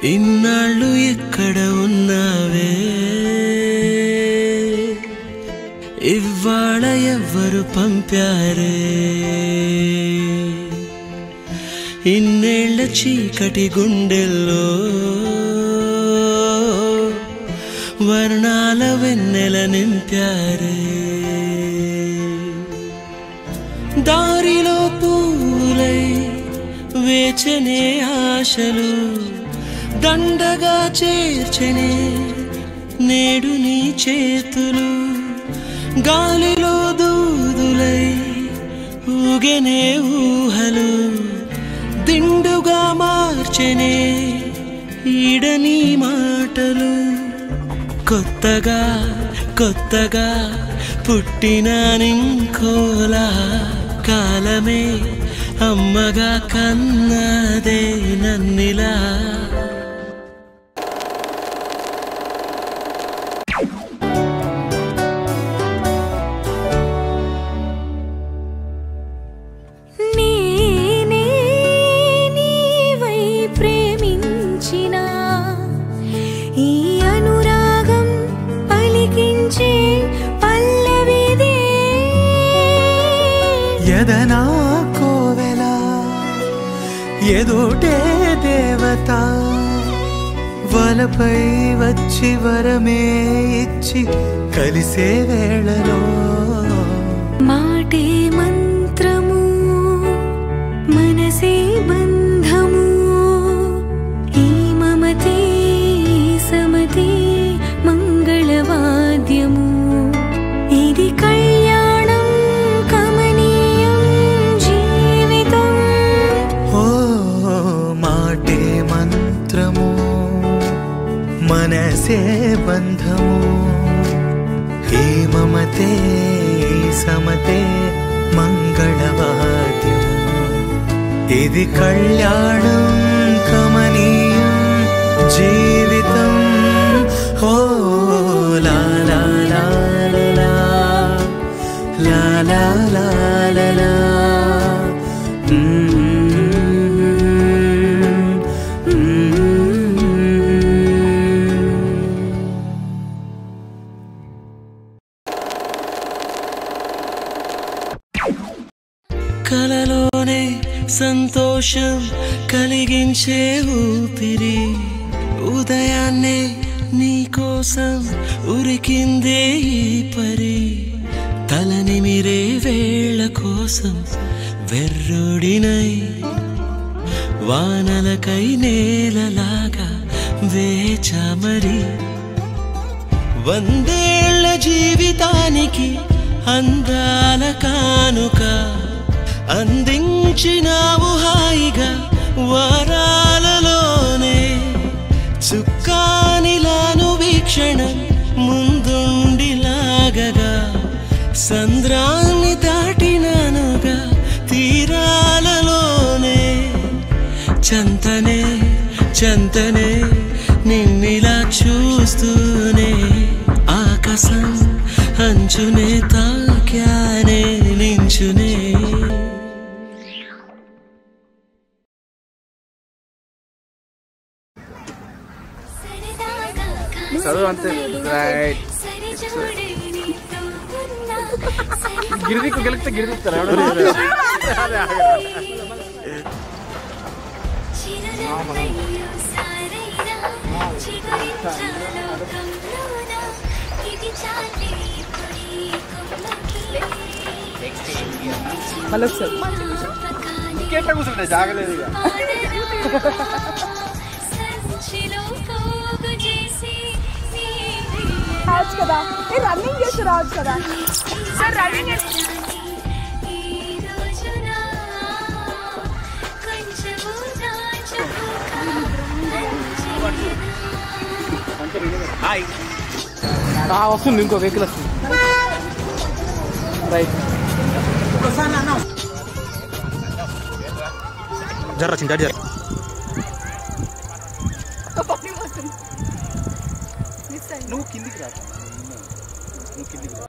ఇన్నాళ్ళు ఎక్కడ ఉన్నావే ఇవాళ ఎవ్వరు పంపారే ఇన్నేళ్ల చీకటి గుండెల్లో వర్ణాల వెన్నెల నింపారే దారిలో పూలై వేచనే ఆశలు దండగా చేర్చనే నేడు నీ చేతులు గాలిలో దూదులై ఊగెనే ఊహలు దిండుగా మార్చెనే ఈడని మాటలు కొత్తగా కొత్తగా పుట్టిన నింకోలా కాలమే అమ్మగా కన్నదే నన్నిలా నేనే నీవై ప్రేమించిన ఈ అనురాగం పలికించే పల్లవిదే ఎదనా కోవెల ఎదోటే దేవత వలపై వచ్చి వరమే ఇచ్చి కలిసే వేళలో మాటే మంత్రము మనసే బంధము ఈ మమతే సమతే మంగళవాద్యము ఇది కళ్యాణం కమనీయం జీవితం ఓ మాటే మంత్రము మనసే బంధము ఈ మమతే ఈ సమతే మంగళవాద్యము ఇది కళ్యాణం కమనీయం జీవితం ఓ లా లా లా లా లా లా లా లా లా మ్మ్. మ్మ్. కలలోనే సంతోషం కలిగించే ఊపిరి ఉదయాన్నే నీకోసం ఉరికిందే ఈ పరి తలనిమిరే వేళ కోసం వెర్రుడినై వానలకై నేలలాగా వేచామరి వందేళ్ల జీవితానికి అందాల కానుక అందించినావు హాయిగా వరాలలోనే చుక్కానిలాను వీక్షణం ముందుండి లాగగా సంద్రాన్ని దాటినానుగా తీరాలలోనే చంతనే చంతనే నిన్నిలా చూస్తూనే ఆకాశం అంచునే తాక్యానే నించునే చదువు అంతే రైట్ గిరిదిక్కు గెలిస్తే గిరిదిస్తారు మళ్ళీ ఒకసారి ఇంకేట కూర్చుంటే జాగలేదు ఇక రావచ్చు కదా ఏ రన్నింగ్ చేసి రావచ్చు కదా సార్ రన్నింగ్ చేసి వస్తుంది ఇంకో వెహికల్ వస్తుంది రైట్ జర్ర చింటాడు జర్ర మిస్ అయింది నువ్వు కిందికి రా నువ్వు కిందికి రా